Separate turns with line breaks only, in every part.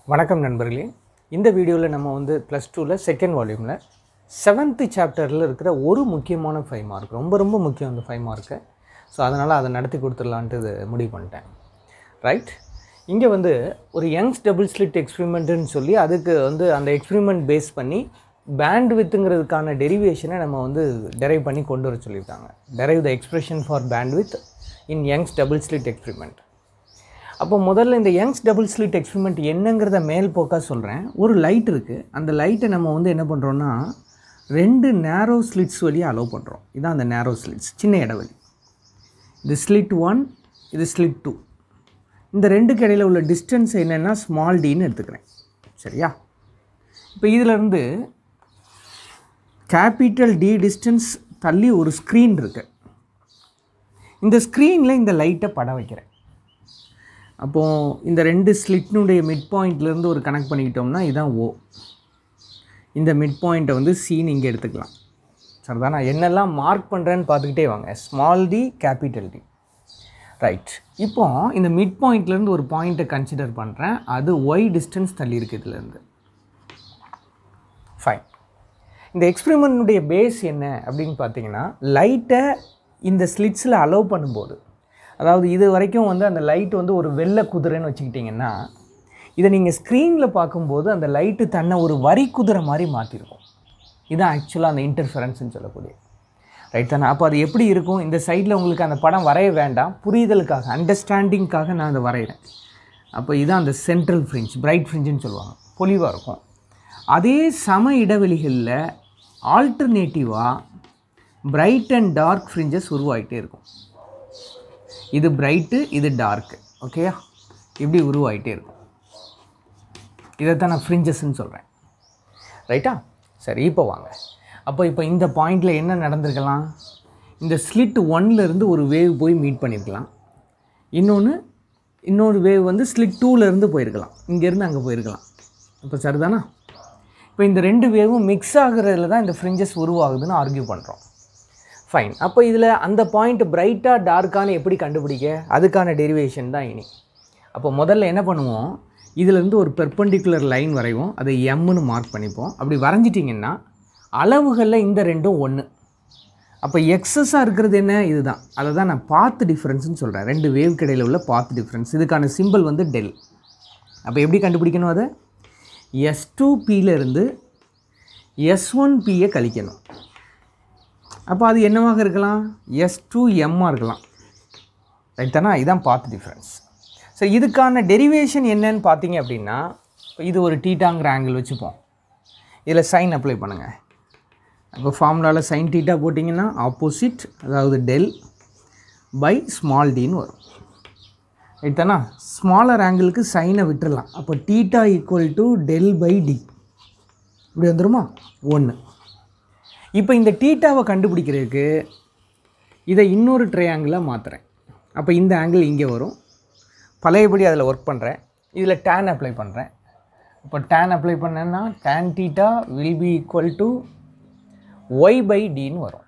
வணக்கம் நண்பர்களே இந்த வீடியோவில் நம்ம வந்து ப்ளஸ் டூவில் செகண்ட் வால்யூமில் செவன்த்து சாப்டரில் இருக்கிற ஒரு முக்கியமான ஃபைவ் மார்க் ரொம்ப ரொம்ப முக்கியம் அந்த ஃபைவ் மார்க்கு ஸோ அதனால் அதை நடத்தி கொடுத்துடலான்ட்டு இது முடிவு பண்ணிட்டேன் ரைட் இங்கே வந்து ஒரு யங்ஸ் டபுள் ஸ்லிட் எக்ஸ்பெரிமெண்ட்டுன்னு சொல்லி அதுக்கு வந்து அந்த எக்ஸ்பெரிமெண்ட் பேஸ் பண்ணி பேண்ட் வித்துங்கிறதுக்கான டெரிவேஷனை நம்ம வந்து டெரைவ் பண்ணி கொண்டு வர சொல்லியிருக்காங்க derive the expression for bandwidth in Young's double slit experiment அப்போ முதல்ல இந்த யங்ஸ் டபுள் ஸ்லிட் எக்ஸ்பெரிமெண்ட் என்னங்கிறத மேல் போக்காக சொல்கிறேன் ஒரு லைட் இருக்குது அந்த லைட்டை நம்ம வந்து என்ன பண்ணுறோன்னா ரெண்டு நேரோ ஸ்லிட்ஸ் வழியாக அலோவ் பண்ணுறோம் இதான் அந்த நேரோ ஸ்லிட்ஸ் சின்ன இடைவெளி இது ஸ்லிட் ஒன் இது ஸ்லிட் டூ இந்த ரெண்டுக்கு இடையில உள்ள டிஸ்டன்ஸ் என்னென்னா ஸ்மால் டின்னு எடுத்துக்கிறேன் சரியா இப்போ இதிலேருந்து கேபிட்டல் டி டிஸ்டன்ஸ் தள்ளி ஒரு ஸ்க்ரீன் இருக்குது இந்த ஸ்க்ரீனில் இந்த லைட்டை பட வைக்கிறேன் அப்போது இந்த ரெண்டு ஸ்லிட்னுடைய மிட் பாயிண்ட்லேருந்து ஒரு கனெக்ட் பண்ணிக்கிட்டோம்னா இதுதான் ஓ இந்த மிட் பாயிண்ட்டை வந்து சீன் இங்கே எடுத்துக்கலாம் சரிதான் நான் என்னெல்லாம் மார்க் பண்ணுறேன்னு பார்த்துக்கிட்டே வாங்க small d capital D right இப்போ இந்த மிட் பாயிண்ட்லேருந்து ஒரு பாயிண்ட்டை கன்சிடர் பண்ணுறேன் அது ஒய் டிஸ்டன்ஸ் தள்ளி இருக்குது இதுலேருந்து ஃபைன் இந்த எக்ஸ்பெரிமெண்ட்டுடைய பேஸ் என்ன அப்படின்னு பார்த்தீங்கன்னா லைட்டை இந்த ஸ்லிட்ஸில் அலோவ் பண்ணும்போது அதாவது இது வரைக்கும் வந்து அந்த லைட் வந்து ஒரு வெள்ளை குதிரைன்னு வச்சுக்கிட்டிங்கன்னா இதை நீங்கள் ஸ்க்ரீனில் பார்க்கும்போது அந்த லைட்டு தன்னை ஒரு வரி குதிரை மாதிரி மாற்றிருக்கும் இதுதான் ஆக்சுவலாக அந்த இன்டர்ஃபரன்ஸ்னு சொல்லக்கூடிய ரைட் தானே அப்போ அது எப்படி இருக்கும் இந்த சைடில் உங்களுக்கு அந்த படம் வரைய வேண்டாம் புரிதலுக்காக அண்டர்ஸ்டாண்டிங்காக நான் அதை வரைகிறேன் அப்போ இதுதான் அந்த சென்ட்ரல் ஃப்ரிஞ்ச் பிரைட் ஃப்ரிஞ்சுன்னு சொல்லுவாங்க பொலிவாக இருக்கும் அதே சம இடைவெளிகளில் ஆல்டர்னேட்டிவாக பிரைட் அண்ட் டார்க் ஃப்ரிஞ்சஸ் உருவாகிட்டே இருக்கும் இது பிரைட்டு இது டார்க்கு ஓகேயா இப்படி உருவாகிட்டே இருக்கும் இதைத்தான் நான் ஃப்ரிஞ்சஸ்ன்னு சொல்கிறேன் ரைட்டா சரி இப்போ வாங்க அப்போ இப்போ இந்த பாயிண்டில் என்ன நடந்திருக்கலாம் இந்த ஸ்லிட் ஒன்லேருந்து ஒரு வேவ் போய் மீட் பண்ணியிருக்கலாம் இன்னொன்று இன்னொரு வேவ் வந்து ஸ்லிட் டூலேருந்து போயிருக்கலாம் இங்கேருந்து அங்கே போயிருக்கலாம் இப்போ சரிதானா இப்போ இந்த ரெண்டு வேவும் மிக்ஸ் ஆகுறதுல தான் இந்த ஃப்ரிஞ்சஸ் உருவாகுதுன்னு ஆர்கியூ பண்ணுறோம் ஃபைன் அப்போ இதில் அந்த பாயிண்ட் பிரைட்டாக டார்க்கானு எப்படி கண்டுபிடிக்க அதுக்கான டெரிவேஷன் தான் இனி அப்போ முதல்ல என்ன பண்ணுவோம் இதிலேருந்து ஒரு பெர்பெண்டிகுலர் லைன் வரைவோம் அதை எம்னு மார்க் பண்ணிப்போம் அப்படி வரைஞ்சிட்டிங்கன்னா அளவுகளில் இந்த ரெண்டும் ஒன்று அப்போ எக்ஸஸாக இருக்கிறது என்ன இதுதான் அதை தான் நான் பாத் டிஃப்ரென்ஸ்னு சொல்கிறேன் ரெண்டு வேவ் இடையில உள்ள பாத் டிஃப்ரென்ஸ் இதுக்கான சிம்பிள் வந்து டெல் அப்போ எப்படி கண்டுபிடிக்கணும் அதை எஸ் டூ பியிலேருந்து எஸ் ஒன் பியை கழிக்கணும் அப்போ அது என்னவாக இருக்கலாம் எஸ் டூ எம்மாக இருக்கலாம் ரைட் தானே இதுதான் பாத் டிஃப்ரென்ஸ் சரி இதுக்கான டெரிவேஷன் என்னன்னு பார்த்தீங்க அப்படின்னா இப்போ இது ஒரு டீட்டாங்கிற ஆங்கிள் வச்சுப்போம் இதில் சைன் அப்ளை பண்ணுங்கள் அப்போ ஃபார்முலாவில் சைன் டீட்டா போட்டிங்கன்னா ஆப்போசிட் அதாவது டெல் பை ஸ்மால் டின்னு வரும் ரைட் தானே ஸ்மாலர் ஆங்கிளுக்கு சைனை விட்டுறலாம் அப்போ theta equal to del by d இப்படி வந்துருமா ஒன்று இப்போ இந்த டீட்டாவை கண்டுபிடிக்கிறதுக்கு இதை இன்னொரு ட்ரையாங்கிளாக மாற்றுறேன் அப்போ இந்த ஆங்கிள் இங்கே வரும் பழையபடி அதில் ஒர்க் பண்ணுறேன் இதில் டேன் அப்ளை பண்ணுறேன் இப்போ டேன் அப்ளை பண்ணேன்னா tan theta will be equal to y by டின்னு வரும்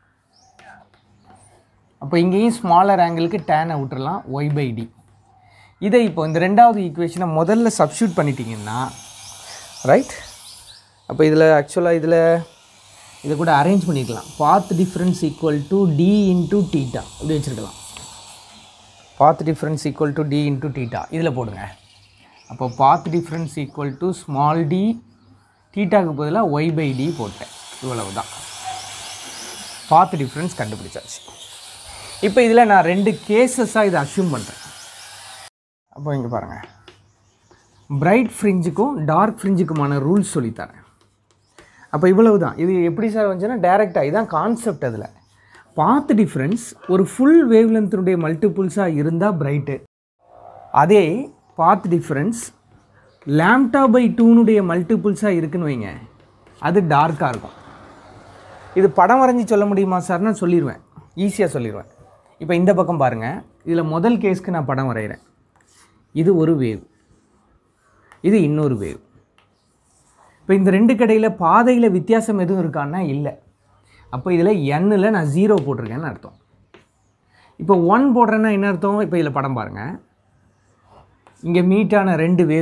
அப்போ இங்கேயும் ஸ்மாலர் ஆங்கிளுக்கு டேனை விட்டுறலாம் ஒய் பை டி இதை இப்போ இந்த ரெண்டாவது ஈக்குவேஷனை முதல்ல சப்ஸ்டியூட் பண்ணிட்டீங்கன்னா ரைட் அப்போ இதில் ஆக்சுவலாக இதில் இதை கூட அரேஞ்ச் பண்ணிக்கலாம் path difference equal to d into theta இப்படி வச்சுருக்கலாம் path difference equal to d into theta இதில் போடுங்க அப்போ path difference equal to small d டீட்டாக்கு பதிலாக ஒய் பை டி போட்டேன் இவ்வளவு தான் பாத் டிஃப்ரென்ஸ் கண்டுபிடிச்சாச்சு இப்போ இதில் நான் ரெண்டு கேசஸாக இதை அஷ்யூம் பண்ணுறேன் அப்போ இங்கே பாருங்கள் பிரைட் ஃப்ரிஞ்சுக்கும் டார்க் ஃப்ரிஞ்சுக்குமான ரூல்ஸ் சொல்லித்தரேன் அப்போ இவ்வளவு தான் இது எப்படி சார் வந்துச்சுன்னா டேரெக்டாக இதுதான் கான்செப்ட் அதில் பாத் டிஃப்ரென்ஸ் ஒரு ஃபுல் வேவ் லென்த்தினுடைய மல்டிபிள்ஸாக இருந்தால் பிரைட்டு அதே பாத் டிஃப்ரென்ஸ் லேம்டா பை டூனுடைய மல்டிபிள்ஸாக இருக்குன்னு வைங்க அது டார்க்காக இருக்கும் இது படம் வரைஞ்சி சொல்ல முடியுமா சார் நான் சொல்லிடுவேன் ஈஸியாக சொல்லிடுவேன் இப்போ இந்த பக்கம் பாருங்கள் இதில் முதல் கேஸ்க்கு நான் படம் வரைகிறேன் இது ஒரு வேவ் இது இன்னொரு வேவ் இப்போ இந்த ரெண்டு கடையில் பாதையில் வித்தியாசம் எதுவும் இருக்கான்னா இல்லை அப்போ இதில் எண்ணில் நான் ஜீரோ போட்டிருக்கேன்னு அர்த்தம் இப்போ ஒன் போடுறேன்னா என்ன அர்த்தம் இப்போ இதில் படம் பாருங்கள் இங்கே மீட்டான ரெண்டு வேவ் இது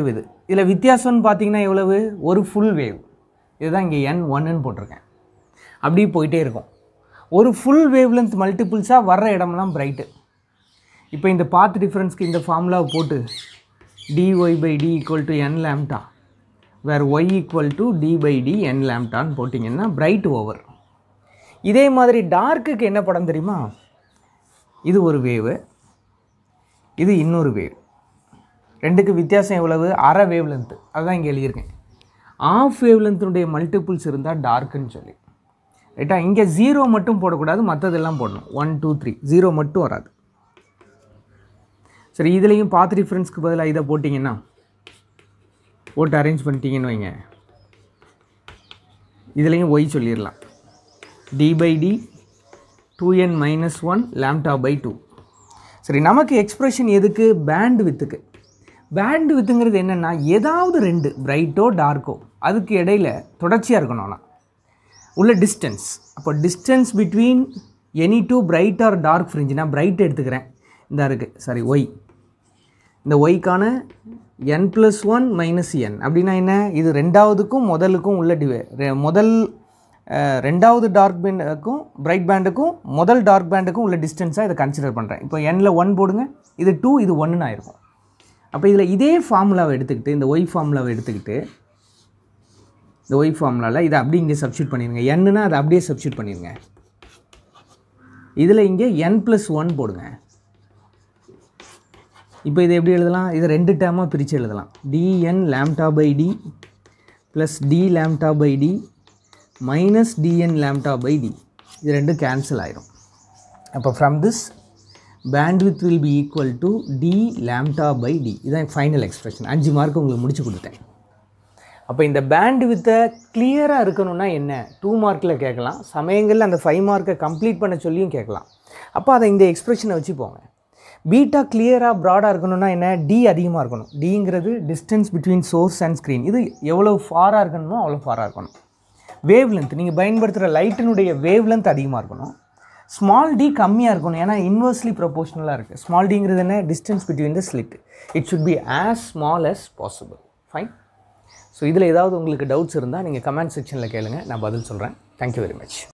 இதில் வித்தியாசம்னு பார்த்தீங்கன்னா எவ்வளவு ஒரு ஃபுல் வேவ் இதுதான் இங்கே என் ஒன்னுன்னு போட்டிருக்கேன் அப்படியே போயிட்டே இருக்கும் ஒரு ஃபுல் வேவ் லென்த் மல்டிபிள்ஸாக வர்ற இடம்லாம் பிரைட்டு இப்போ இந்த பாத் டிஃப்ரென்ஸ்க்கு இந்த ஃபார்முலாவை போட்டு dy by d equal to n lambda where y equal to d by d n லேம்டான்னு போட்டிங்கன்னா பிரைட் ஓவர் இதே மாதிரி டார்க்குக்கு என்ன படம் தெரியுமா இது ஒரு வேவு இது இன்னொரு வேவ் ரெண்டுக்கு வித்தியாசம் எவ்வளவு அரை வேவ் லென்த்து அதுதான் இங்கே எழுதியிருக்கேன் ஆஃப் வேவ் லென்த்தினுடைய மல்டிபிள்ஸ் இருந்தால் டார்க்குன்னு சொல்லி ரைட்டா இங்கே ஜீரோ மட்டும் போடக்கூடாது மற்றதெல்லாம் போடணும் ஒன் டூ த்ரீ ஜீரோ மட்டும் வராது சரி இதுலேயும் பாத் டிஃப்ரென்ஸ்க்கு பதிலாக இதை போட்டிங்கன்னா போட்டு அரேஞ்ச் பண்ணிட்டீங்கன்னு வைங்க இதுலேயும் ஒய் சொல்லிடலாம் d by d two n minus one lambda by two சரி நமக்கு எக்ஸ்ப்ரெஷன் எதுக்கு பேண்ட் வித்துக்கு பேண்ட் வித்துங்கிறது என்னென்னா ஏதாவது ரெண்டு பிரைட்டோ டார்க்கோ அதுக்கு இடையில தொடர்ச்சியாக இருக்கணும் ஆனால் உள்ள டிஸ்டன்ஸ் அப்போ distance between any two bright or dark fringe நான் பிரைட் எடுத்துக்கிறேன் இந்த இருக்குது சாரி ஒய் இந்த ஒய்க்கான n plus one minus n அப்படின்னா என்ன இது ரெண்டாவதுக்கும் முதலுக்கும் உள்ள டிவே ரெ- முதல் அஹ், ரெண்டாவது டார்க் பேண்டுக்கும் பிரைட் பேண்டுக்கும் முதல் டார்க் பேண்டுக்கும் உள்ள டிஸ்டன்ஸாக இதை கன்சிடர் பண்ணுறேன் இப்போ எண்ணில் ஒன் போடுங்க இது டூ இது ஒன்றுன்னு ஆயிருக்கும் அப்போ இதில் இதே ஃபார்முலாவை எடுத்துக்கிட்டு இந்த ஒய் ஃபார்முலாவை எடுத்துக்கிட்டு இந்த ஒய் ஃபார்முலாவில் இதை அப்படியே இங்கே சப்ஸ்டியூட் பண்ணிடுங்க என்னன்னா அதை அப்படியே சப்ஸ்டியூட் பண்ணிடுங்க இதில் இங்கே என் ப்ளஸ் ஒன் போடுங்க இப்போ இதை எப்படி எழுதலாம் இதை ரெண்டு டேர்மாக பிரித்து எழுதலாம் d n lambda by d plus d lambda by d minus d n lambda by d இது ரெண்டும் கேன்சல் ஆயிரும் அப்போ from this bandwidth will be equal to d lambda by d இதான் ஃபைனல் எக்ஸ்பிரஷன் அஞ்சு மார்க் உங்களுக்கு முடிச்சு கொடுத்தேன் அப்போ இந்த பேண்ட்வித்தை கிளியராக இருக்கணும்னா என்ன டூ மார்க்கில் கேட்கலாம் சமயங்களில் அந்த ஃபைவ் மார்க்கை கம்ப்ளீட் பண்ண சொல்லியும் கேட்கலாம் அப்போ அதை இந்த எக்ஸ்பிரஷனை வச்சு போங்க பீட்டா கிளியராக ப்ராடாக இருக்கணும்னா என்ன டி அதிகமாக இருக்கணும் டிங்கிறது distance between source and screen இது எவ்வளோ ஃபாராக இருக்கணுமோ அவ்வளோ ஃபாராக இருக்கணும் வேவ் லென்த் நீங்கள் பயன்படுத்துகிற லைட்டினுடைய வேவ் லென்த் அதிகமாக இருக்கணும் ஸ்மால் டி கம்மியாக இருக்கணும் ஏன்னா இன்வெர்ஸ்லி ப்ரொபோஷனலாக இருக்குது ஸ்மால் டிங்கிறது என்ன distance between the slit it should be as small as possible fine so இதில் ஏதாவது உங்களுக்கு டவுட்ஸ் இருந்தால் நீங்கள் கமெண்ட் செக்ஷனில் கேளுங்க நான் பதில் சொல்கிறேன் தேங்க்யூ வெரி மச்